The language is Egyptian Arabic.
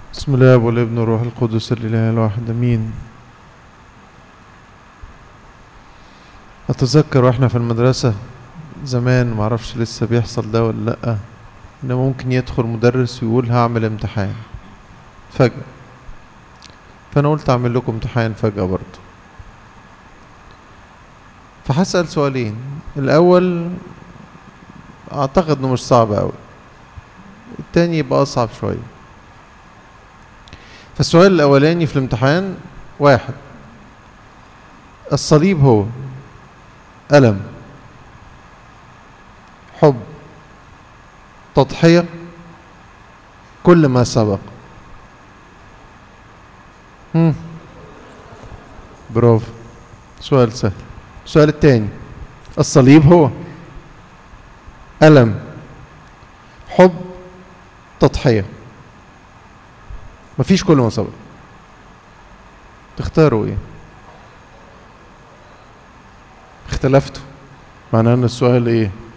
بسم الله والابن والروح القدس الاله الواحد امين اتذكر واحنا في المدرسه زمان معرفش لسه بيحصل ده ولا لا ان ممكن يدخل مدرس ويقول هعمل امتحان فجاه فانا قلت اعمل لكم امتحان فجاه برضه فهسال سؤالين الاول اعتقد انه مش صعب قوي التاني يبقى اصعب شويه فالسؤال الأولاني في الامتحان واحد الصليب هو ألم حب تضحية كل ما سبق هم. برافو سؤال سهل السؤال الثاني الصليب هو ألم حب تضحيه مفيش كل ما سبق تختاروا ايه اختلفتوا معناه ان السؤال ايه